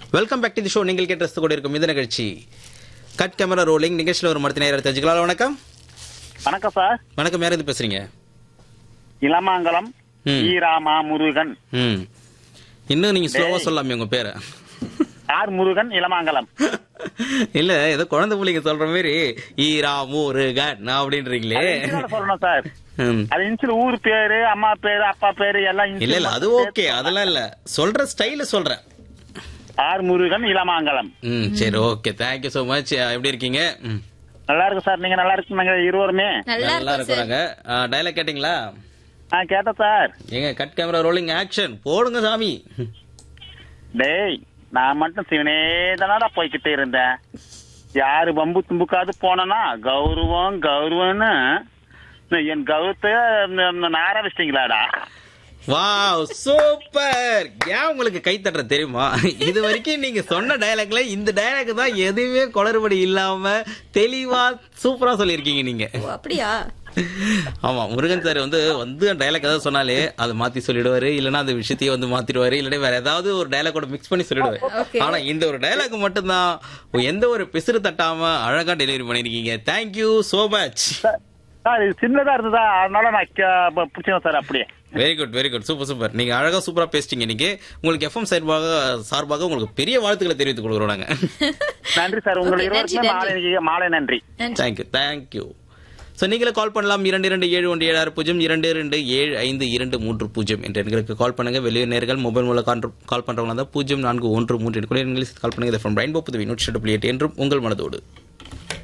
Welcome back to the show நீங்கள் கேட்டு ரசித்து கொண்டு இருக்கும் இந்த நிகழ்ச்சி கட் கேமரா ரோலிங் நிகழ்ச்சியில் ஒரு மரத்தினை நேரம் தெரிஞ்சுக்கலாம் வணக்கம் வணக்கம் சார் வணக்கம் யார் இருந்து பேசுறீங்க இளமாங்கலம் ம். ஈராமா முருகன் ம் இன்னும் நீங்க ஸ்லோவா சொல்லலாமே உங்க பேரை ஆர் முருகன் இளமாங்கலம் இல்ல ஏதோ குழந்தை பிள்ளைங்க சொல்ற மாதிரி ஈரா முருகன் அப்படின்றீங்களே அது இன்சியலா சொல்லணும் சார் ம். அது இன்சில் ஊர் பேரு அம்மா பேரு அப்பா பேரு எல்லாம் இல்ல இன்சியல் இல்ல அது ஓகே அதெல்லாம் இல்ல சொல்ற ஸ்டைல சொல்றேன் ஆர் முருகன் இளமாங்கலம் ம் சரி ஓகே தேங்க்யூ so மச் எப்படி இருக்கீங்க ம், நல்லா இருக்கு சார் நீங்க நல்லா இருக்குங்க இருவருமே நல்லா நல்லா இருக்கும் சார் இருக்கிறாங்க டைலாக் கேட்டிங்களா ஆ கேட்டேன் சார் ஏங்க கட் கேமரா ரோலிங் ஆக்ஷன் போடுங்க சாமி டேய் நான் மட்டும் சிவனே தானடா போய்கிட்டு இருந்தேன் யாரு பம்பு தும்புக்காது போனனா கௌரவம் கௌரவம்னு என் கௌரவத்தை நார வச்சிட்டீங்களாடா வாவ் சூப்பர் ஏன் உங்களுக்கு கை தட்டுற தெரியுமா இது வரைக்கும் நீங்க சொன்ன டயலாக்ல இந்த டயலாக் தான் எதுவுமே குளறுபடி இல்லாம தெளிவா சூப்பரா சொல்லியிருக்கீங்க நீங்க ஓ, அப்படியா ஆமா முருகன் சார் வந்து வந்து டயலாக் ஏதாவது சொன்னாலே அதை மாத்தி சொல்லிடுவாரு இல்லைன்னா அந்த விஷயத்தையே வந்து மாத்திடுவாரு இல்லைன்னா வேற ஏதாவது ஒரு டயலாக்கோட மிக்ஸ் பண்ணி சொல்லிடுவாரு Okay. ஆனா இந்த ஒரு டயலாக் மட்டும்தான் எந்த ஒரு பிசுறு தட்டாம அழகா டெலிவரி பண்ணிருக்கீங்க தேங்க்யூ சோ மச் சார் இது சின்னதா இருந்ததா அதனால நான் கே- பிடிச்சேன் சார் அப்படியே very good very good super super நீங்க அழகா சூப்பரா பேசிட்டீங்க இன்னைக்கு உங்களுக்கு எஃப்எம் சார்பாக சார்பாக உங்களுக்கு பெரிய வாழ்த்துக்களை தெரிவித்துக் கொடுக்குறோம் நாங்க நன்றி சார் உங்கள் Okay, இருவருக்குமே நன்றி, மாலை நிகழ்ச்சி- மாலை நன்றி நன்றி தேங்க்யூ தேங்க்யூ ஸோ நீங்களே கால் பண்ணலாம் இரண்டு இரண்டு ஏழு ஒன்று ஏழு ஆறு பூஜ்ஜியம் இரண்டு இரண்டு ஏழு ஐந்து இரண்டு மூன்று பூஜ்ஜியம் என்ற எண்களுக்கு கால் பண்ணுங்க வெளியூர் நேர்கள் மொபைல் மூலம் கால் பண்றவங்க தான் பூஜ்ஜியம் நான்கு ஒன்று மூன்று எண்களை கால் பண்ணுங்க ஃப்ரம் ரெயின்போ புதுவை நூற்றி எட்டு புள்ளி எட்டு என்றும் உங்கள் மனதோடு